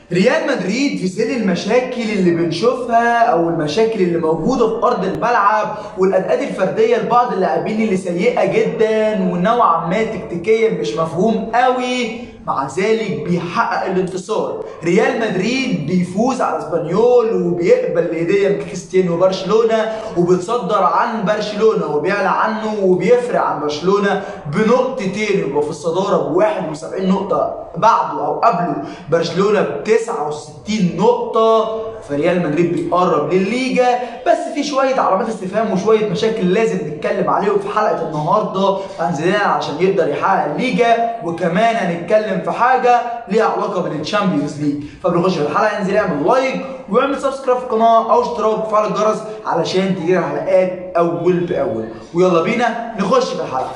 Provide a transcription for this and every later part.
ريال مدريد في ظل المشاكل اللي بنشوفها او المشاكل اللي موجوده في ارض الملعب والاداءات الفرديه لبعض اللاعبين اللي سيئه جدا ونوعا ما تكتيكيا مش مفهوم قوي مع ذلك بيحقق الانتصار ريال مدريد بيفوز على اسبانيول وبيقبل الهديه من كريستيانو برشلونه وبيتصدر عن برشلونه وبيعلى عنه وبيفرق عن برشلونه بنقطتين يبقى في الصداره ب 71 نقطه بعده او قبله برشلونه ب 69 نقطه فريال مدريد بيقرب للليجا بس في شويه علامات استفهام وشويه مشاكل لازم نتكلم عليهم في حلقه النهارده عن زيدان عشان يقدر يحقق الليجا وكمان هنتكلم في حاجه ليها علاقه بالتشامبيونز ليج فبنخش في الحلقه انزل اعمل لايك واعمل سبسكرايب في القناه او اشتراك وفعل الجرس علشان تجيلك الحلقات اول باول ويلا بينا نخش في الحلقه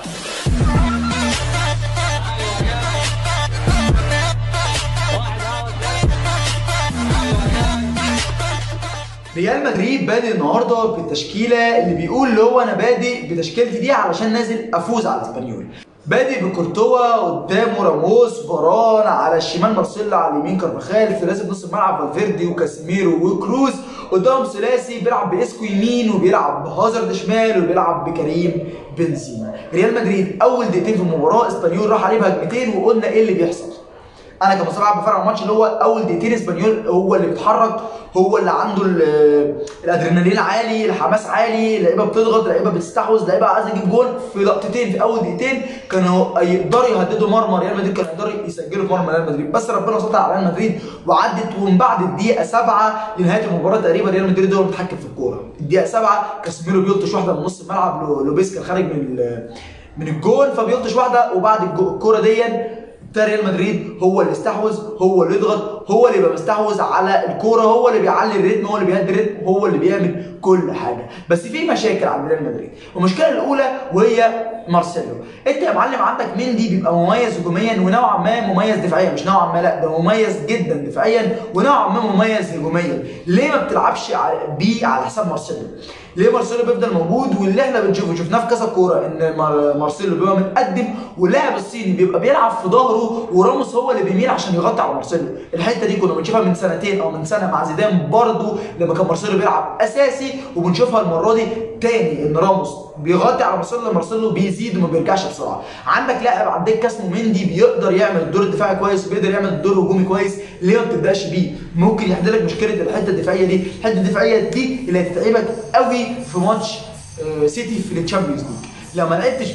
ريال مدريد بادئ النهارده بالتشكيله اللي بيقول اللي هو انا بادئ بتشكيلتي دي علشان نازل افوز على اسبانيول بادئ بكورتوا قدامه راموس فاران على الشمال مارسيلو على اليمين كارفاخال ثلاثي نص الملعب فالفيردي وكاسيميرو وكروز قدامهم ثلاثي بيلعب باسكو يمين وبيلعب بهازارد شمال وبيلعب بكريم بنزيما ريال مدريد اول دقيقتين في المباراه اسبانيول راح عليه بهجمتين وقلنا ايه اللي بيحصل انا كمصاب بفرق الماتش اللي هو اول دقيقتين اسبانيول هو اللي بيتحرك هو اللي عنده الادرينالين عالي الحماس عالي لعيبه بتضغط لعيبه بتستحوذ لعيبه عايزه تجيب جول في لقطتين في اول دقيقتين كانوا يقدروا يهددوا مرمى ريال مدريد كانوا يقدروا يسجلوا في مرمى ريال مدريد بس ربنا ستر على ريال مدريد وعدت ومن بعد الدقيقه 7 لنهايه المباراه تقريبا ريال مدريد هو المتحكم في الكوره الدقيقه 7 كاسيميرو بيلطش واحده من نص الملعب لوبيس كان خارج من من الجول فبيلطش واحده وبعد الكوره دي ريال مدريد هو اللي استحوذ هو اللي يضغط هو اللي يبقى مستحوذ على الكوره هو اللي بيعلي الريتم هو اللي بيهدي الريتم هو اللي بيعمل كل حاجه بس في مشاكل عند ريال مدريد والمشكله الاولى وهي مارسيلو انت يا معلم عندك مندي بيبقى مميز هجوميا ونوعا ما مميز دفاعيا مش نوعا ما لا ده مميز جدا دفاعيا ونوعا ما مميز هجوميا ليه ما بتلعبش بيه على حساب مارسيلو ليه مارسيلو بيفضل موجود واللي احنا بنشوفه شفناه في كذا كوره ان مارسيلو بيبقى متقدم واللاعب الصيني بيبقى بيلعب في ظهره وراموس هو اللي بيميل عشان يغطي على مارسيلو الحته دي كنا بنشوفها من سنتين او من سنه مع زيدان برضو لما كان مارسيلو بيلعب اساسي وبنشوفها المره دي تاني ان راموس بيغطي على مارسيلو مارسيلو بيزيد وما بيرجعش بسرعه عندك لاعب عندك اسمه مندي بيقدر يعمل الدور الدفاعي كويس وبيقدر يعمل الدور الهجومي كويس ليه ما بتبداش بيه ممكن يحل لك مشكله الحته الدفاعيه دي الحته الدفاعيه دي اللي هتتعبك قوي في ماتش سيتي في التشامبيونز ليج لو ما لعبتش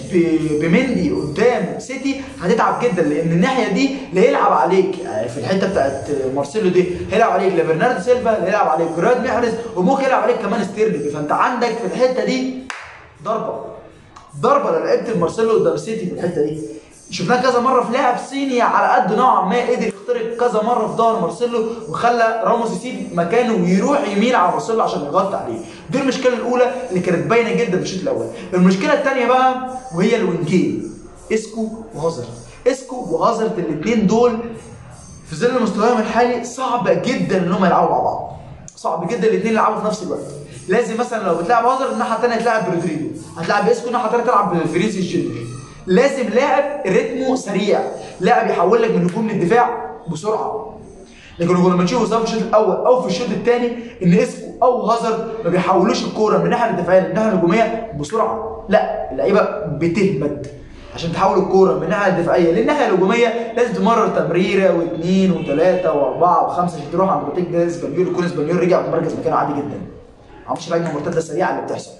بمندي قدام سيتي هتتعب جدا لان الناحيه دي اللي هيلعب عليك يعني في الحته بتاعت مارسيلو دي هيلعب عليك لا برناردو سيلفا اللي هيلعب عليك رياض محرز وممكن يلعب عليك كمان ستيرلينج فانت عندك في الحته دي ضربه ضربه لو لعبت مارسيلو قدام سيتي في الحته دي شفناه كذا مره في لاعب صيني على قد نوعا ما قدر يخترق كذا مره في ظهر مارسيلو وخلى راموس يسيب مكانه ويروح يمين على مارسيلو عشان يغطي عليه دي المشكله الاولى اللي كانت باينه جدا في الشوط الاول المشكله الثانيه بقى وهي الوينجين اسكو وهازارد اسكو وهازارد الاثنين دول في ظل مستواهم الحالي صعب جدا ان هم يلعبوا مع بعض صعب جدا الاثنين يلعبوا في نفس الوقت لازم مثلا لو بتلعب هازارد الناحيه الثانيه تلعب برودريجو هتلعب اسكو الناحيه الثانيه تلعب بفينيسيوس جونيور لازم لاعب رتمه سريع لاعب يحول لك من الهجوم للدفاع بسرعه لكن كنا بنشوفه سواء في الشوط الاول او في الشوط الثاني ان اسكو او هازارد ما بيحولوش الكوره من الناحيه الدفاعيه للناحيه الهجوميه بسرعه لا اللعيبه بتهمد عشان تحول الكوره من الناحيه الدفاعيه للناحيه الهجوميه لازم تمرر تمريره واثنين وثلاثه واربعه وخمسه عشان تروح عند بوتيك ده اسبانيول يكون اسبانيول رجع في مركز مكانه عادي جدا ما عملش الهجمه المرتده السريعه اللي بتحصل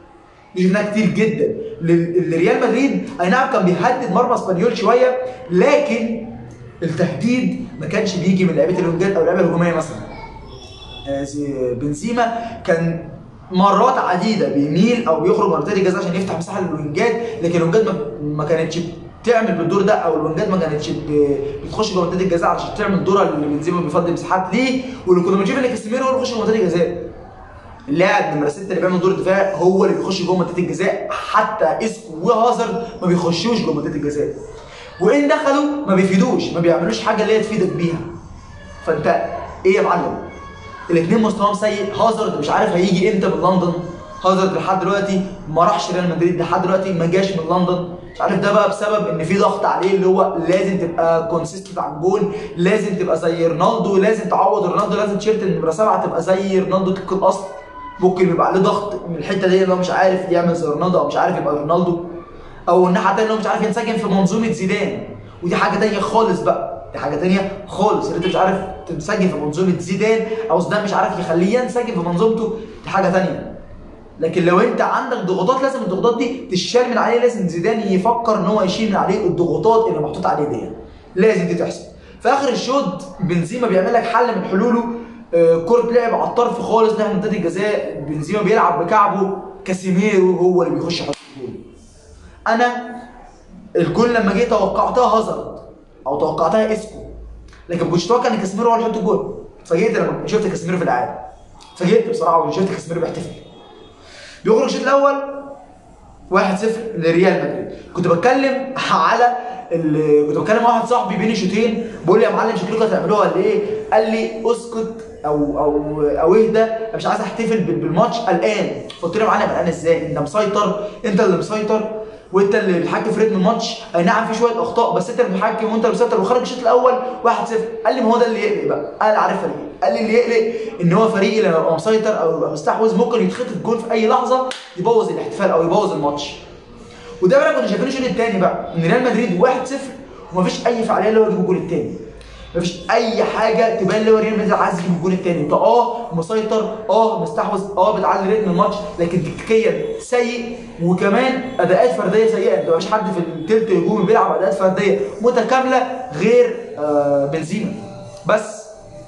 دي شفناها كتير جدا لريال مدريد اي نعم كان بيهدد مرمى اسبانيول شويه لكن التهديد ما كانش بيجي من لعيبه الوينجات او اللعيبه الهجوميه مثلا بنزيما كان مرات عديده بيميل او بيخرج منطقه الجزاء عشان يفتح مساحه للوينجات لكن الوينجات ما كانتش تعمل بالدور ده او الوينجات ما كانتش بتخش جوه منطقه الجزاء عشان تعمل دورها اللي بنزيما بيفضي مساحات ليه واللي كنا بنشوف ان كاسيميرو هو اللي بيخش جوه منطقه الجزاء اللاعب نمره 6 اللي بيعمل دور الدفاع هو اللي بيخش جوه منطقه الجزاء حتى اسكو وهازارد ما بيخشوش جوه منطقه الجزاء وان دخلوا ما بيفيدوش ما بيعملوش حاجه اللي هي تفيدك بيها فانت ايه يا معلم الاثنين مستواهم سيء هازارد مش عارف هيجي امتى من لندن هازارد لحد دلوقتي ما راحش ريال مدريد لحد دلوقتي ما جاش من لندن مش عارف ده بقى بسبب ان في ضغط عليه اللي هو لازم تبقى كونسيستنت على الجون لازم تبقى زي رونالدو لازم تعوض رونالدو لازم تيشيرت النمره سبعه تبقى زي رونالدو طبق الاصل ممكن يبقى عليه ضغط من الحته دي اللي هو مش عارف يعمل زي رونالدو او مش عارف يبقى رونالدو او الناحيه الثانيه اللي هو مش عارف ينسجم في منظومه زيدان ودي حاجه تانية خالص بقى دي حاجه تانية خالص ان انت مش عارف تنسجم في منظومه زيدان او زيدان مش عارف يخليه ينسجم في منظومته دي حاجه تانية لكن لو انت عندك ضغوطات لازم الضغوطات دي تشال من عليه لازم زيدان يفكر ان هو يشيل من عليه الضغوطات اللي محطوط عليه دي لازم دي تحصل في اخر الشوط بنزيما بيعمل لك حل من حلوله آه، كرة لعب على الطرف خالص ناحية منطقة الجزاء بنزيما بيلعب بكعبه كاسيميرو هو اللي بيخش يحط الجول انا الجول لما جه توقعتها هازارد او توقعتها اسكو لكن ما كنتش اتوقع ان كاسيميرو هو اللي يحط الجول اتفاجئت لما شفت كاسيميرو في العالم اتفاجئت بصراحه لما شفت كاسيميرو بيحتفل بيخرج الشوط الاول 1-0 لريال مدريد كنت بتكلم على ال- كنت بتكلم مع واحد صاحبي بين الشوطين بقول لي يا معلم شكلكم هتعملوها ولا ايه؟ قال لي اسكت او او او اهدى أنا مش عايز احتفل بال- بالماتش قلقان قلت له يا معلم قلقان ازاي؟ انت مسيطر انت اللي مسيطر وانت اللي بتحكم في رتم الماتش اي نعم في شويه اخطاء بس انت اللي بتحكم وانت اللي مسيطر وخرج الشوط الاول 1-0 قال لي ما هو ده اللي يقلق بقى انا عارف فريق قال لي اللي يقلق ان هو فريقي لما يبقى مسيطر او يبقى مستحوذ ممكن يتخطف جول في اي لحظه يبوظ الاحتفال او يبوظ الماتش وده بقى كنا شايفينه الشوط الثاني بقى ان ريال مدريد 1-0 ومفيش اي فعاليه اللي هو يجيب الجول الثاني مفيش اي حاجه تبان اللي هو ريال مدريد عايز يجيب الجول الثاني انت اه مسيطر اه مستحوذ اه بتعلي رتم الماتش لكن تكتيكيا سيء وكمان اداءات فرديه سيئه انت مفيش حد في الثلث الهجومي بيلعب اداءات فرديه متكامله غير آه بنزيما بس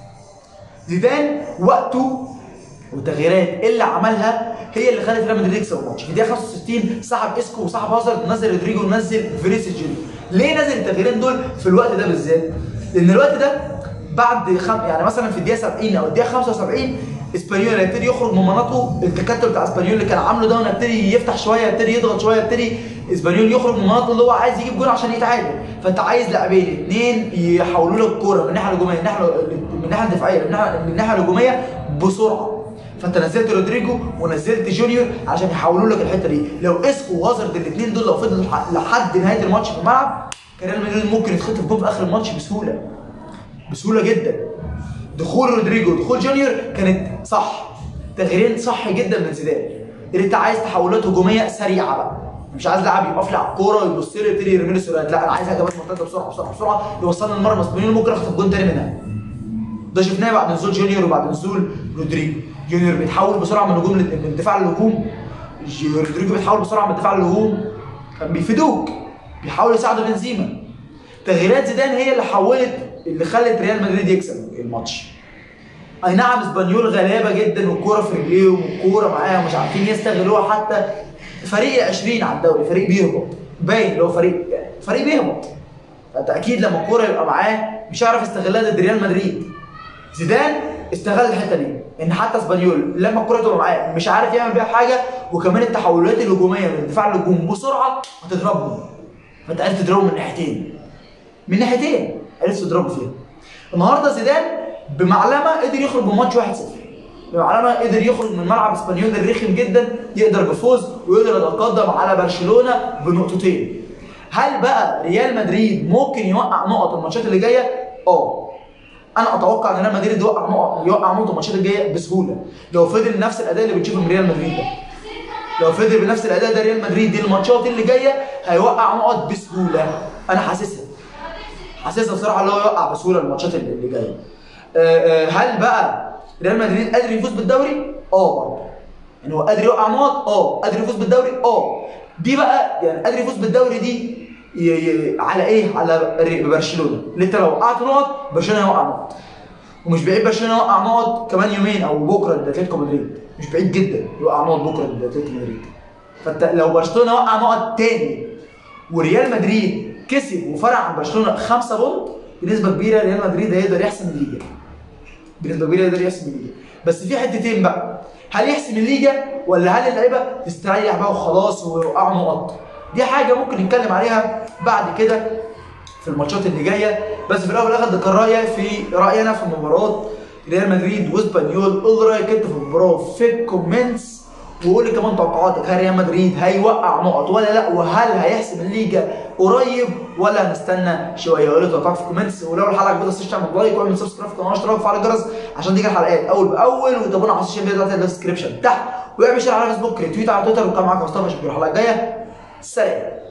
زيدان وقته والتغييرات اللي عملها هي اللي خلت ريال مدريد يكسب الماتش في الدقيقه 65 سحب اسكو وسحب هازارد نزل رودريجو ونزل فينيسيوس جونيور ليه نزل التغييرين دول في الوقت ده بالذات لان الوقت ده بعد خم... يعني مثلا في الدقيقه 70 او الدقيقه 75 اسبانيول هيبتدي يخرج من مناطقه التكتل بتاع اسبانيول اللي كان عامله ده هيبتدي يفتح شويه يبتدي يضغط شويه يبتدي اسبانيول يخرج من مناطقه اللي هو عايز يجيب جول عشان يتعادل فانت عايز لاعبين اثنين يحولوا لك الكوره من الناحيه الهجوميه من الناحيه من الناحيه الدفاعيه من الناحيه من الناحيه الهجوميه بسرعه فانت نزلت رودريجو ونزلت جونيور عشان يحولوا لك الحته دي لو اسكو وهازارد الاثنين دول لو فضلوا لح- لحد نهايه الماتش في الملعب كان ريال مدريد ممكن يتخطف جول في اخر الماتش بسهوله بسهوله جدا دخول رودريجو دخول جونيور كانت صح تغييرين صح جدا من زيدان اللي انت عايز تحولات هجوميه سريعه بقى مش عايز لاعب يقف لي على الكوره ويبص لي يبتدي يرمي لي سرعات لا انا عايز هجمات مرتده بسرعه بسرعه بسرعه يوصلنا للمرمى اسبانيول ممكن اخطف جون تاني منها ده شفناه بعد نزول جونيور وبعد نزول رودريجو جونيور بيتحول بسرعه من هجوم لل- من الدفاع للهجوم ج- رودريجو بيتحول بسرعه من الدفاع للهجوم كان بيفيدوك بيحاولوا يساعدوا بنزيما تغييرات زيدان هي اللي حولت اللي خلت ريال مدريد يكسب الماتش اي نعم اسبانيول غلابه جدا والكوره في رجليهم والكوره معاهم مش عارفين يستغلوها حتى فريق 20 على الدوري فريق بيهبط باين اللي هو فريق فريق بيهبط فانت اكيد لما الكوره يبقى معاه مش هيعرف يستغلها ضد ريال مدريد زيدان استغل الحته دي ان حتى اسبانيول لما الكوره تبقى معاه مش عارف يعمل بيها حاجه وكمان التحولات الهجوميه من الدفاع للهجوم بسرعه هتضربهم فانت عرفت تضربهم من ناحيتين من ناحيتين عرفت تضربه فيها النهارده زيدان بمعلمه قدر يخرج من ماتش 1-0 بمعلمه قدر يخرج من ملعب اسبانيول الرخم جدا يقدر بفوز ويقدر يتقدم على برشلونه بنقطتين هل بقى ريال مدريد ممكن يوقع نقط الماتشات اللي جايه؟ اه انا اتوقع ان ريال مدريد يوقع نقط يوقع نقط الماتشات الجايه بسهوله لو فضل نفس الاداء اللي بنشوفه من ريال مدريد ده لو فضل بنفس الاداء ده ريال مدريد دي الماتشات اللي جايه هيوقع نقط بسهوله انا حاسسها حاسسها بصراحه اللي هو يوقع بسهوله الماتشات اللي اللي جايه آه، آه، هل بقى ريال مدريد قادر يفوز بالدوري اه برضه يعني هو قادر يوقع نقط اه قادر يفوز بالدوري اه دي بقى يعني قادر يفوز بالدوري دي ي... ي... على ايه على ر- برشلونه اللي انت لو وقعت نقط برشلونه هيوقع نقط ومش بعيد برشلونه يوقع نقط كمان يومين او بكره ضد اتلتيكو مدريد مش بعيد جدا يوقع نقط بكره ضد اتلتيكو مدريد فانت لو برشلونه وقع نقط تاني وريال مدريد كسب وفرق عن برشلونه خمسة بونت بنسبه كبيره ريال مدريد هيقدر يحسم الليجا بنسبه كبيره يقدر يحسم الليجا بس في حتتين بقى هل يحسم الليجا ولا هل اللعيبه تستريح بقى وخلاص ويوقعوا نقط دي حاجه ممكن نتكلم عليها بعد كده في الماتشات اللي جايه بس في الاول والاخر ده كان رايي في راينا في مباراه ريال مدريد واسبانيول قول رايك انت في المباراه في الكومنتس وقول لي كمان توقعاتك هل ريال مدريد هيوقع نقط ولا لا وهل هيحسم الليجا قريب ولا هنستنى شويه قول لي توقعاتك في الكومنتس ولو الحلقه عجبتك تنساش تعمل لايك واعمل سبسكرايب في القناه واشتراك وفعل الجرس عشان تيجي الحلقات اول باول وتابعونا على السوشيال ميديا بتاعتي الديسكربشن تحت واعمل شير على فيسبوك ريتويت على تويتر وكان معاكم مصطفى اشوفكم الحلقه الجايه سلام